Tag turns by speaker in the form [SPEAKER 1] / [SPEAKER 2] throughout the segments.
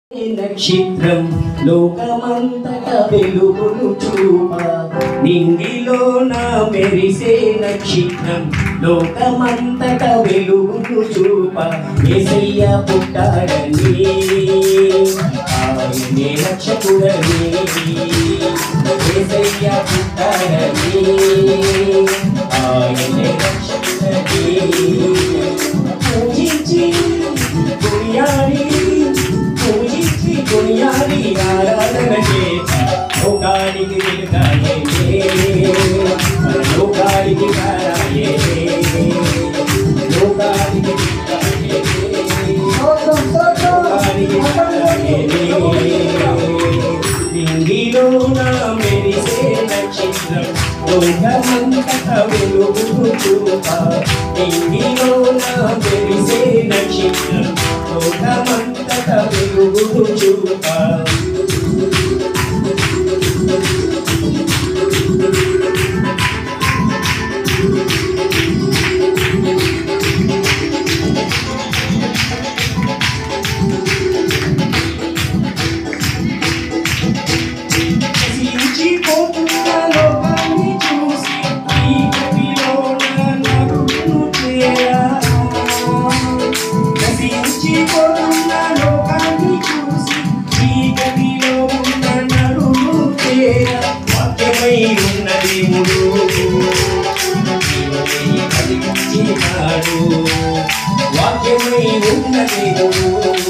[SPEAKER 1] నక్షత్రం లోకమంతట వెలుగును చూప నింగిలోన మెరిసే నక్షత్రం లోకమంతట వెలుగును చూప ఏసయ్య పుట్టాడని ఆయనే రక్షకుడని ఏసయ్య పుట్టాడని ఆయనే రక్షకుడని పూజించి కొనియాడి పూజించి కొనియాడి ఆరాధన చేత లోకానికి వెలుగాయే మన లోకానికి కారాయే లోకానికి వెలుగాయే లోకానికి కారాయే నింగిలోన మెరిసే నక్షత్రం లోకమంతట వెలుగును చూప నింగిలోన మెరిసే నక్షత్రం లోకమంతట వెలుగును చూప నశించిపోతున్న లోకాన్ని చూసి ఈ గదిలోన నరులను చేరా. నశించిపోతున్న లోకాన్ని చూసి ఈ గదిలో ఉన్న నరులు చేరా. వాక్యమై ఉన్న దేవుడు జీవమై కలిగించినాడు. వాక్యమై ఉన్న దేవుడు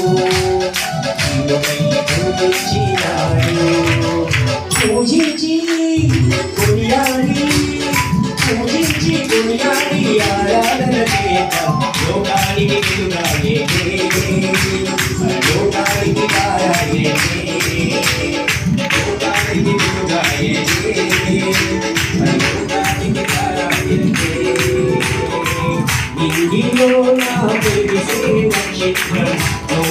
[SPEAKER 1] జీవమై కలిగించినాడు. పూజించి కొనియాడి పూజించి కొనియాడి ఆరాధన చేత లోకానికి వెలుగాయే లోకానికి కారాయే లోకానికి వెలుగాయే లోకానికి కారాయే ఇంగిలో నా తెలిసే నక్షత్రం